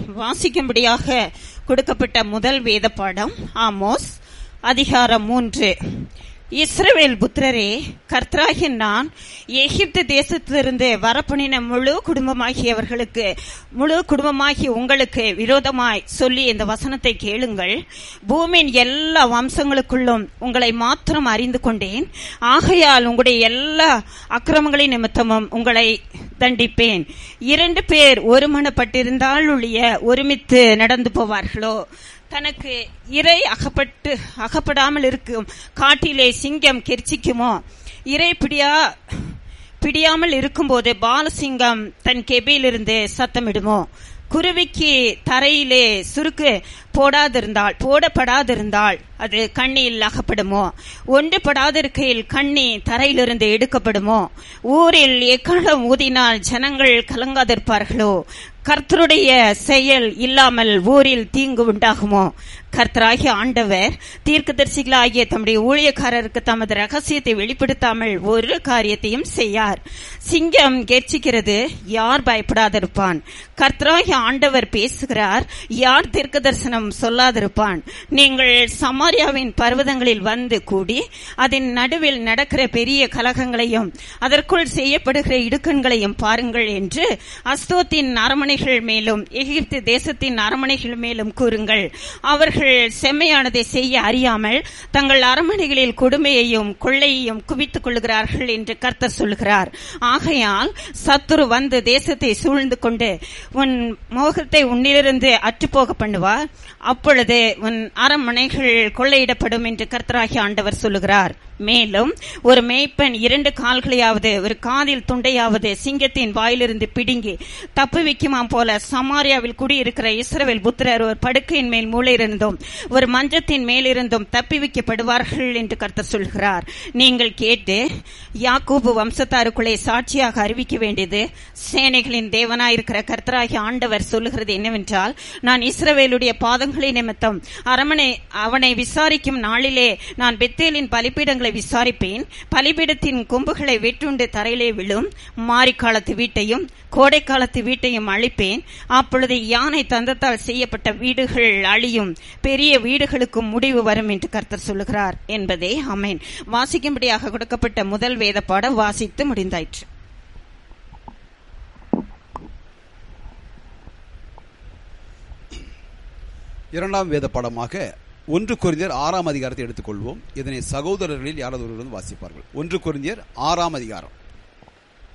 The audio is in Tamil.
வாசிக்கும்படியாக கொடுக்கப்பட்ட முதல் வேத பாடம் ஆமோஸ் அதிகாரம் மூன்று இஸ்ரவேல் புத்திரரே கர்த்தராகிய நான் எகிப்து தேசத்திலிருந்து வரப்பணின முழு குடும்பமாகியவர்களுக்கு முழு குடும்பமாகி உங்களுக்கு விரோதமாய் சொல்லி இந்த வசனத்தை கேளுங்கள் பூமியின் எல்லா வம்சங்களுக்குள்ளும் உங்களை மாத்திரம் அறிந்து கொண்டேன் ஆகையால் உங்களுடைய எல்லா அக்கிரமங்களின் நிமித்தமும் உங்களை தண்டிப்பேன் இரண்டு பேர் ஒருமனப்பட்டிருந்தால் ஒழிய ஒருமித்து நடந்து போவார்களோ தனக்கு இறை அகப்பட்டு அகப்படாமல் இருக்கும் காட்டிலே சிங்கம் கெர்ச்சிக்குமோ இறை பிடியா பிடியாமல் இருக்கும்போது பாலசிங்கம் தன் கெபியிலிருந்து சத்தமிடுமோ குருவிக்கு தரையிலே சுருக்கு போடாதிருந்தால் போடப்படாதிருந்தால் அது கண்ணியில் அகப்படுமோ ஒன்றுபடாதிருக்கையில் கண்ணி தரையிலிருந்து எடுக்கப்படுமோ ஊரில் எக்காலம் ஊதினால் ஜனங்கள் கலங்காதிருப்பார்களோ கர்த்தருடைய செயல் இல்லாமல் ஊரில் தீங்கு உண்டாகுமோ கர்த்தராகிய ஆண்டவர் தீர்க்கதரிசிகளாகிய தம்முடைய ஊழியக்காரருக்கு தமது ரகசியத்தை வெளிப்படுத்தாமல் ஒரு காரியத்தையும் செய்யார் சிங்கம் கெர்ச்சிக்கிறது யார் பயப்படாதிருப்பான் கர்த்தராகிய ஆண்டவர் பேசுகிறார் யார் தீர்க்க தரிசனம் சொல்லாதிருப்பான் நீங்கள் சமாரியாவின் பர்வதங்களில் வந்து கூடி அதன் நடுவில் நடக்கிற பெரிய கலகங்களையும் அதற்குள் செய்யப்படுகிற இடுக்கண்களையும் பாருங்கள் என்று அஸ்தோத்தின் அரமனைகள் மேலும் எகிப்து தேசத்தின் அரமனைகள் மேலும் கூறுங்கள் அவர்கள் செம்மையானதை செய்ய அறியாமல் தங்கள் அரமனைகளில் கொடுமையையும் கொள்ளையையும் குவித்துக் கொள்கிறார்கள் என்று கர்த்தர் சொல்கிறார் ஆகையால் சத்துரு வந்து தேசத்தை சூழ்ந்து கொண்டு உன் மோகத்தை உன்னிலிருந்து அற்றுப்போக பண்ணுவார் அப்பொழுது உன் அரண்மனைகள் கொள்ளையிடப்படும் என்று கர்த்தராகிய ஆண்டவர் சொல்லுகிறார் மேலும் ஒரு மேய்ப்பன் இரண்டு கால்களையாவது ஒரு காதில் துண்டையாவது சிங்கத்தின் வாயிலிருந்து பிடுங்கி தப்பு வைக்குமாம் போல சமாரியாவில் குடியிருக்கிற இஸ்ரவேல் புத்திரர் ஒரு படுக்கையின் மேல் மூளையிருந்தும் ஒரு மஞ்சத்தின் மேலிருந்தும் தப்பி வைக்கப்படுவார்கள் என்று கர்த்தர் சொல்கிறார் நீங்கள் கேட்டு யாக்கூபு வம்சத்தாருக்குள்ளே சாட்சியாக அறிவிக்க வேண்டியது சேனைகளின் தேவனாயிருக்கிற கர்த்தராகிய ஆண்டவர் சொல்லுகிறது என்னவென்றால் நான் இஸ்ரவேலுடைய பாதங்களை நிமித்தம் அரமனை அவனை விசாரிக்கும் நாளிலே நான் பெத்தேலின் பலிப்பீடங்களை விசாரிப்பேன் பலிபீடத்தின் கொம்புகளை வெட்டுண்டு தரையிலே விழும் மாரிக்காலத்து வீட்டையும் கோடை காலத்து வீட்டையும் அழிப்பேன் அப்பொழுது யானை தந்தத்தால் செய்யப்பட்ட வீடுகள் அழியும் பெரிய வீடுகளுக்கும் முடிவு வரும் என்று கர்த்தர் சொல்லுகிறார் என்பதே அமேன் வாசிக்கும்படியாக கொடுக்கப்பட்ட முதல் வேத பாடம் வாசித்து முடிந்தாயிற்று இரண்டாம் வேத பாடமாக ஒன்று கொரிந்தியர் ஆறாம் அதிகாரத்தை எடுத்துக்கொள்வோம் இதனை சகோதரர்களில் யாராவது ஒருவர் வந்து வாசிப்பார்கள் ஒன்று கொரிந்தியர் ஆறாம் அதிகாரம்